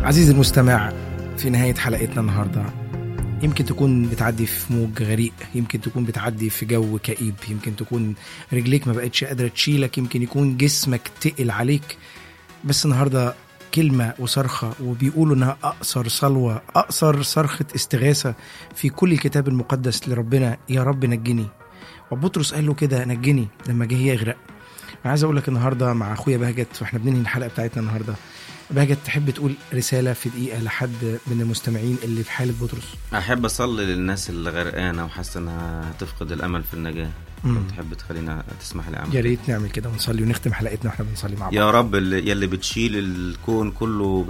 عزيزي المستمع في نهاية حلقتنا النهاردة يمكن تكون بتعدي في موج غريق يمكن تكون بتعدي في جو كئيب يمكن تكون رجليك ما بقتش قادرة تشيلك يمكن يكون جسمك تقل عليك بس النهاردة كلمة وصرخة وبيقولوا إنها أقصر صلوة أقصر صرخة استغاثة في كل الكتاب المقدس لربنا يا رب نجني وبطرس قال له كده نجني لما جه يغرق أنا عايز أقول لك النهاردة مع أخويا بهجت وإحنا بننهي الحلقة بتاعتنا النهاردة بهجت تحب تقول رسالة في دقيقة لحد من المستمعين اللي في حالة بطرس احب اصلي للناس اللي غرقانه وحاسه انها هتفقد الامل في النجاه مم. تحب تخلينا تسمح لي اعمل يا ريت نعمل كده ونصلي ونختم حلقتنا واحنا بنصلي مع بعض يا رب اللي يلي بتشيل الكون كله